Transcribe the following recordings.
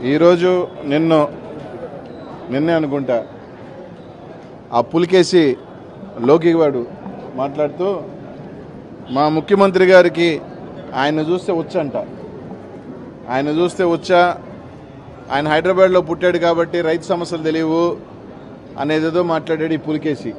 ఈరోజు నిన్ను నిన్నే అనుకుంటా ఆ పులికేసి లోకివాడు మాట్లాడుతూ మా ముఖ్యమంత్రి గారికి ఆయన చూస్తే వచ్చంట ఆయన చూస్తే వచ్చా ఆయన హైదరాబాద్లో పుట్టాడు కాబట్టి రైతు సమస్యలు తెలియవు అనేదేదో మాట్లాడాడు ఈ పులికేసి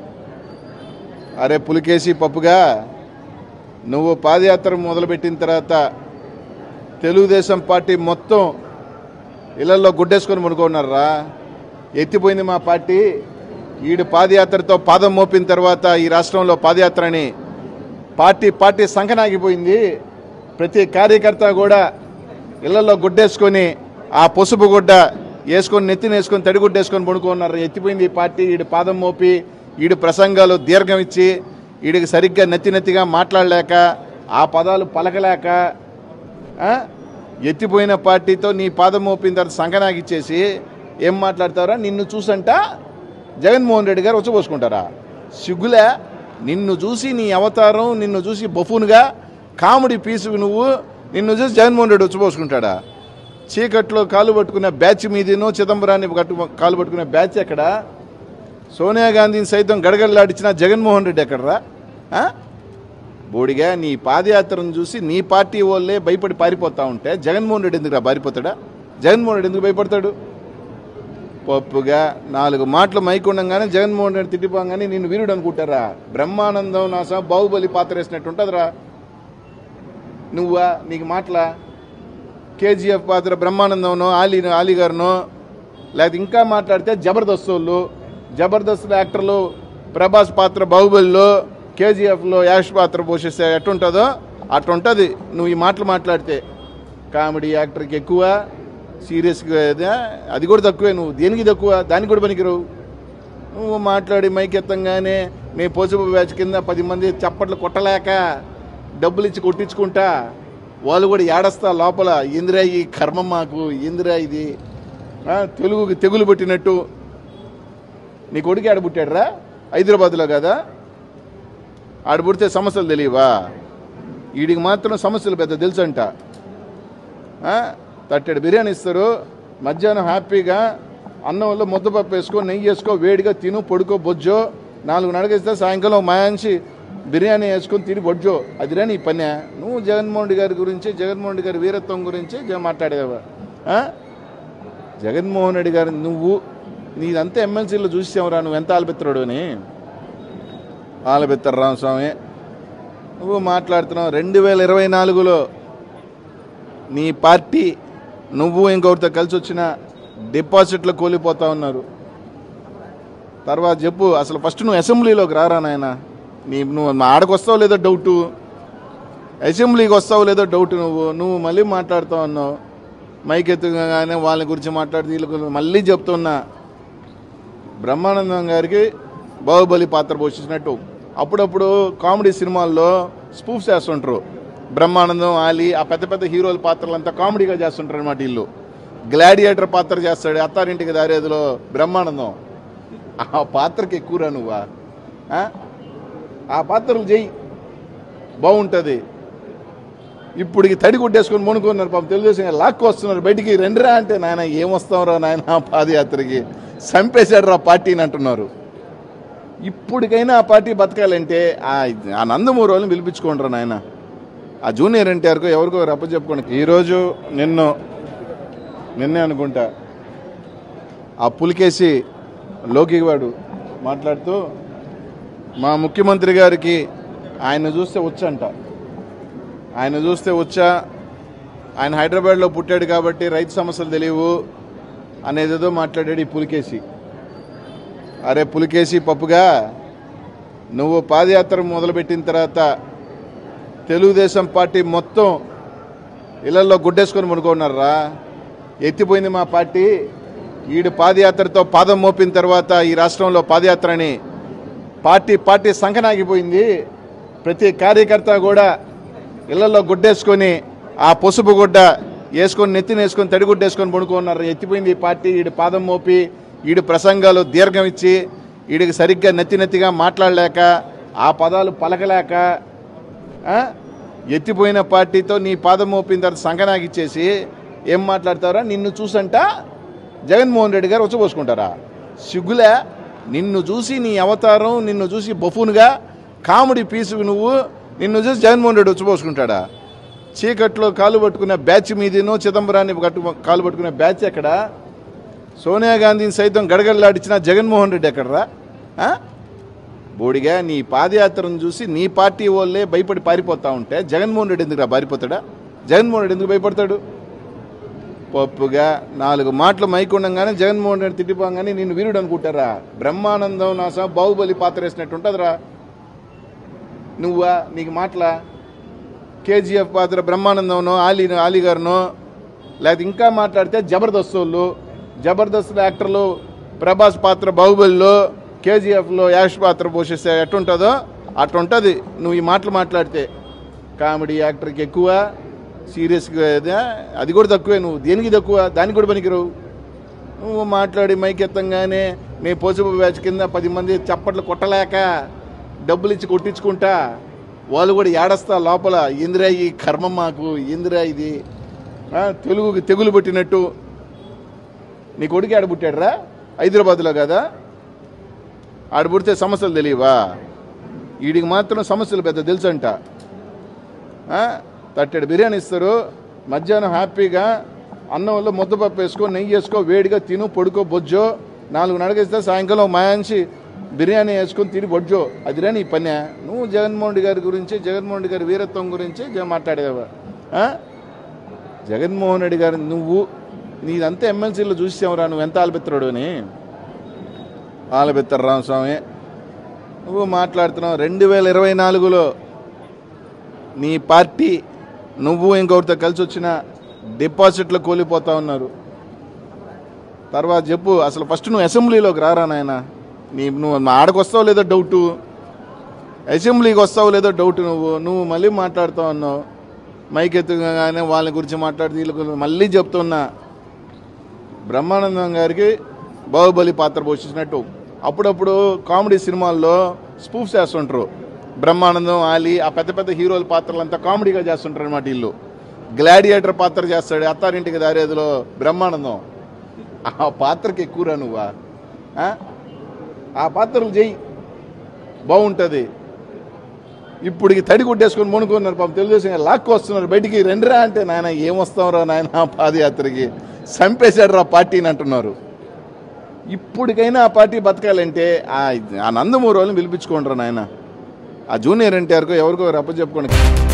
అరే పులికేసి పప్పుగా నువ్వు పాదయాత్ర మొదలుపెట్టిన తర్వాత తెలుగుదేశం పార్టీ మొత్తం ఇళ్లలో గుడ్డేసుకొని పడుకున్నారా ఎత్తిపోయింది మా పార్టీ ఈడు పాదయాత్రతో పాదం మోపిన తర్వాత ఈ రాష్ట్రంలో పాదయాత్రని పార్టీ పార్టీ సంకనాగిపోయింది ప్రతి కార్యకర్త కూడా ఇళ్లలో గుడ్డేసుకొని ఆ పసుపు గుడ్డ వేసుకొని నెత్తిన వేసుకొని తడిగుడ్డ వేసుకొని పడుకున్నారు ఎత్తిపోయింది ఈ పార్టీ ఈడు పాదం మోపి ఈడు ప్రసంగాలు దీర్ఘం ఇచ్చి ఈడికి సరిగ్గా నెత్తి నెత్తిగా మాట్లాడలేక ఆ పదాలు పలకలేక ఆ? ఎత్తిపోయిన పార్టీతో నీ పాదం మోపిన తర్వాత సంకనాగిచ్చేసి ఏం మాట్లాడతారా నిన్ను చూసంట జగన్మోహన్ రెడ్డి గారు వచ్చి సిగ్గులే నిన్ను చూసి నీ అవతారం నిన్ను చూసి బఫూన్గా కామెడీ పీసు నువ్వు నిన్ను చూసి జగన్మోహన్ రెడ్డి వచ్చిపోసుకుంటాడా చీకట్లో కాలు పట్టుకునే బ్యాచ్ మీదేనో చిదంబరాన్ని కట్టు కాలు పట్టుకునే బ్యాచ్ ఎక్కడ సోనియా గాంధీని సైతం గడగడలాడించిన జగన్మోహన్ రెడ్డి ఎక్కడరా ఆ? బోడిగా నీ పాదయాత్రను చూసి నీ పార్టీ వాళ్ళే భయపడి పారిపోతా ఉంటే జగన్మోహన్ రెడ్డి ఎందుకు భయపడతాడా జగన్మోహన్ రెడ్డి ఎందుకు భయపడతాడు పప్పుగా నాలుగు మాటలు మైకుండంగానే జగన్మోహన్ రెడ్డి తిట్టిపోగానే నిన్ను వీరుడు అనుకుంటారా బ్రహ్మానందం నా సహా బాహుబలి పాత్ర వేసినట్టు ఉంటుందిరా నువ్వా నీకు మాటలా కేజీఎఫ్ పాత్ర బ్రహ్మానందంనో ఆలీ ఆలీ గారినో లేకపోతే ఇంకా మాట్లాడితే జబర్దస్త్ వాళ్ళు జబర్దస్త్ యాక్టర్లు ప్రభాస్ పాత్ర బాహుబలిలో కేజీఎఫ్లో యాష్ పాత్ర పోషిస్తే ఎట్టుంటుందో అట్టుంటుంది నువ్వు ఈ మాటలు మాట్లాడితే కామెడీ యాక్టర్కి ఎక్కువ సీరియస్గా ఏదా? అది కూడా తక్కువే నువ్వు దేనికి తక్కువ దానికి కూడా పనికిరావు నువ్వు మాట్లాడి మైక్ ఎత్తంగానే మీ పోసుపు బ్యాచ్ కింద పది మంది చప్పట్లు కొట్టలేక డబ్బులు ఇచ్చి కొట్టించుకుంటా వాళ్ళు కూడా ఏడస్తా లోపల ఇందిరా ఈ కర్మ మాకు ఇందిరా ఇది ఆ, తెలుగుకి తెగులు పెట్టినట్టు నీ కొడుకు ఆడ పుట్టాడురా హైదరాబాద్లో కదా ఆడ పుడితే సమస్యలు తెలియవా వీడికి మాత్రం సమస్యలు పెద్ద తెలుసంట ఆ, తట్టెడు బిర్యానీ ఇస్తారు మధ్యాహ్నం హ్యాపీగా అన్నంలో ముద్దపప్పు వేసుకో నెయ్యి వేసుకో వేడిగా తిను పడుకో బొజ్జో నాలుగు నడగిస్తే సాయంకాలం మాయాంచి బిర్యానీ వేసుకొని తిని బొజ్జో అదిరా నీ పని నువ్వు జగన్మోహన్ రెడ్డి గారి గురించి జగన్మోహన్ రెడ్డి గారి వీరత్వం గురించి జ- మాట్లాడేవా ఆ? జగన్మోహన్ రెడ్డి గారు నువ్వు నీదంతా ఎమ్మెల్సీలో చూసావురా నువ్వు ఎంత ఆలబెత్తరాడు అని ఆలబెత్తరు రామస్వామి నువ్వు మాట్లాడుతున్నావు రెండు వేల ఇరవై నాలుగులో నీ పార్టీ నువ్వు ఇంకొకరితో కలిసి వచ్చిన డిపాజిట్లు కూలిపోతా ఉన్నారు తర్వాత చెప్పు అసలు ఫస్ట్ నువ్వు అసెంబ్లీలోకి రారా నాయన నీ నువ్వు మా ఆడకు వస్తావు లేదో డౌటు అసెంబ్లీకి వస్తావు లేదో డౌట్ నువ్వు నువ్వు మళ్ళీ మాట్లాడుతూ ఉన్నావు మైక్ ఎత్తుగానే వాళ్ళ గురించి మాట్లాడి వీళ్ళ గురించి మళ్ళీ చెప్తున్నా బ్రహ్మానందం గారికి బాహుబలి పాత్ర పోషించినట్టు అప్పుడప్పుడు కామెడీ సినిమాల్లో స్పూఫ్ చేస్తుంటారు బ్రహ్మానందం ఆలి ఆ పెద్ద పెద్ద హీరోల పాత్రలంతా కామెడీగా చేస్తుంటారు అనమాట వీళ్ళు గ్లాడియేటర్ పాత్ర చేస్తాడు అత్తారింటికి దారేదిలో బ్రహ్మానందం ఆ పాత్రకి ఎక్కువరా నువ్వా ఆ? ఆ పాత్రలు చెయ్యి బాగుంటుంది ఇప్పటికి తడి కొట్టేసుకొని మొనుకున్నారు పాపం తెలుగుదేశం లాక్కు వస్తున్నారు బయటికి రెండురా అంటే నాయన ఏమొస్తాంరా నాయన పాదయాత్రకి చంపేశాడు రా పార్టీని అంటున్నారు ఇప్పటికైనా ఆ పార్టీ బతకాలంటే ఆ ఆ నందమూరి వాళ్ళని పిలిపించుకోండి రా నాయన ఆ జూనియర్ ఎన్టీఆర్కో ఎవరికో రప్ప చెప్పుకోండి ఈరోజు నిన్ను నిన్నే అనుకుంటా ఆ పులికేసి లోకివాడు మాట్లాడుతూ మా ముఖ్యమంత్రి గారికి ఆయన చూస్తే వచ్చంట ఆయన చూస్తే వచ్చా ఆయన హైదరాబాద్లో పుట్టాడు కాబట్టి రైతు సమస్యలు తెలియవు అనేదేదో మాట్లాడాడు ఈ పులికేసి అరే పులికేసి పప్పుగా నువ్వు పాదయాత్ర మొదలుపెట్టిన తర్వాత తెలుగుదేశం పార్టీ మొత్తం ఇళ్లలో గుడ్డేసుకొని పడుకున్నారా ఎత్తిపోయింది మా పార్టీ ఈడు పాదయాత్రతో పాదం మోపిన తర్వాత ఈ రాష్ట్రంలో పాదయాత్రని పార్టీ పార్టీ సంకనాగిపోయింది ప్రతి కార్యకర్త కూడా ఇళ్లలో గుడ్డేసుకొని ఆ పసుపు గుడ్డ వేసుకొని నెత్తిన వేసుకొని తడిగుడ్డ వేసుకొని పడుకున్నారు ఎత్తిపోయింది ఈ పార్టీ ఈడు పాదం మోపి ఈడు ప్రసంగాలు దీర్ఘం ఇచ్చి ఈడికి సరిగ్గా నెత్తి నెత్తిగా మాట్లాడలేక ఆ పదాలు పలకలేక ఆ? ఎత్తిపోయిన పార్టీతో నీ పాదం మోపిన తర్వాత సంకనాగిచ్చేసి ఏం మాట్లాడతారా నిన్ను చూసంట జగన్మోహన్ రెడ్డి గారు వచ్చపోసుకుంటారా సిగ్గులే నిన్ను చూసి నీ అవతారం నిన్ను చూసి బఫూన్గా కామెడీ పీసు నువ్వు నిన్ను చూసి జగన్మోహన్ రెడ్డి వచ్చిపోసుకుంటాడా చీకట్లో కాలు పట్టుకునే బ్యాచ్ మీదనో చిదంబరాన్ని కట్టు కాలు పట్టుకునే బ్యాచ్ ఎక్కడ సోనియా గాంధీని సైతం గడగడలాడించిన జగన్మోహన్ రెడ్డి ఎక్కడరా ఆ? బోడిగా నీ పాదయాత్రను చూసి నీ పార్టీ వాళ్ళే భయపడి పారిపోతా ఉంటే జగన్మోహన్ రెడ్డి ఎందుకు భయపడతాడా జగన్మోహన్ రెడ్డి ఎందుకు భయపడతాడు పప్పుగా నాలుగు మాటలు మైకుండంగానే జగన్మోహన్ రెడ్డి తిట్టిపోగానే నేను వీరుడు అనుకుంటారా బ్రహ్మానందం నా సహా బాహుబలి పాత్ర వేసినట్టు ఉంటుందిరా నువ్వా నీకు మాటలా కేజీఎఫ్ పాత్ర బ్రహ్మానందంనో ఆలీ ఆలీ గారినో లేకపోతే ఇంకా మాట్లాడితే జబర్దస్త్ వాళ్ళు జబర్దస్త్ యాక్టర్లు ప్రభాస్ పాత్ర బాహుబలిలో కేజీఎఫ్లో యాష్ పాత్ర పోషిస్తే ఎట్టుంటుందో అట్టుంటుంది నువ్వు ఈ మాటలు మాట్లాడితే కామెడీ యాక్టర్కి ఎక్కువ సీరియస్గా ఏదా? అది కూడా తక్కువే నువ్వు దేనికి తక్కువ దానికి కూడా పనికిరావు నువ్వు మాట్లాడి మైక్ ఎత్తంగానే నీ పోసుపు బ్యాచ్ కింద పది మంది చప్పట్లు కొట్టలేక డబ్బులు ఇచ్చి కొట్టించుకుంటా వాళ్ళు కూడా ఏడస్తా లోపల ఇందిరా ఈ కర్మ మాకు ఇందిరా ఇది ఆ, తెలుగుకి తెగులు పుట్టినట్టు నీ కొడుకు ఆడ పుట్టాడురా హైదరాబాద్లో కదా ఆడ పుడితే సమస్యలు తెలియవా వీడికి మాత్రం సమస్యలు పెద్ద తెలుసంట ఆ, తట్టెడు బిర్యానీ ఇస్తారు మధ్యాహ్నం హ్యాపీగా అన్నంలో ముద్దపప్పు వేసుకో నెయ్యి వేసుకో వేడిగా తిను పడుకో బొజ్జో నాలుగు నడకేస్తే సాయంకాలం మాయాంచి బిర్యానీ వేసుకొని తిని బొజ్జో అదిరా నీ పని నువ్వు జగన్మోహన్ రెడ్డి గారి గురించి జగన్మోహన్ రెడ్డి గారి వీరత్వం గురించి జ- మాట్లాడేవా ఆ? జగన్మోహన్ రెడ్డి గారు నువ్వు నీదంతా ఎమ్మెల్సీలో చూసావురా నువ్వు ఎంత ఆలబెత్తరాడు అని ఆలబెత్తరు రామస్వామి నువ్వు మాట్లాడుతున్నావు రెండు వేల ఇరవై నాలుగులో నీ పార్టీ నువ్వు ఇంకొకరితో కలిసి వచ్చిన డిపాజిట్లు కూలిపోతా ఉన్నారు తర్వాత చెప్పు అసలు ఫస్ట్ నువ్వు అసెంబ్లీలోకి రారా నాయన నీ నువ్వు మా ఆడకు వస్తావు లేదో డౌటు అసెంబ్లీకి వస్తావు లేదో డౌట్ నువ్వు నువ్వు మళ్ళీ మాట్లాడుతూ ఉన్నావు మైక్ ఎత్తుగానే వాళ్ళ గురించి మాట్లాడి వీళ్ళ గురించి మళ్ళీ చెప్తున్నా బ్రహ్మానందం గారికి బాహుబలి పాత్ర పోషించినట్టు అప్పుడప్పుడు కామెడీ సినిమాల్లో స్పూఫ్ చేస్తుంటారు బ్రహ్మానందం ఆలి ఆ పెద్ద పెద్ద హీరోల పాత్రలంతా కామెడీగా చేస్తుంటారు అనమాట వీళ్ళు గ్లాడియేటర్ పాత్ర చేస్తాడు అత్తారింటికి దారేదిలో బ్రహ్మానందం ఆ పాత్రకి ఎక్కువరా నువ్వా ఆ? ఆ పాత్రలు చెయ్యి బాగుంటుంది ఇప్పటికి తడి కొట్టేసుకొని మొనుకున్నారు పాపం తెలుగుదేశం లాక్కు వస్తున్నారు బయటికి రెండురా అంటే నాయన ఏమొస్తాంరా నాయన పాదయాత్రకి చంపేశాడు రా పార్టీని అంటున్నారు ఇప్పటికైనా ఆ పార్టీ బతకాలంటే ఆ ఆ నందమూరి వాళ్ళని పిలిపించుకోండి రా నాయన ఆ జూనియర్ ఎన్టీఆర్కో ఎవరికో రప్ప చెప్పుకోండి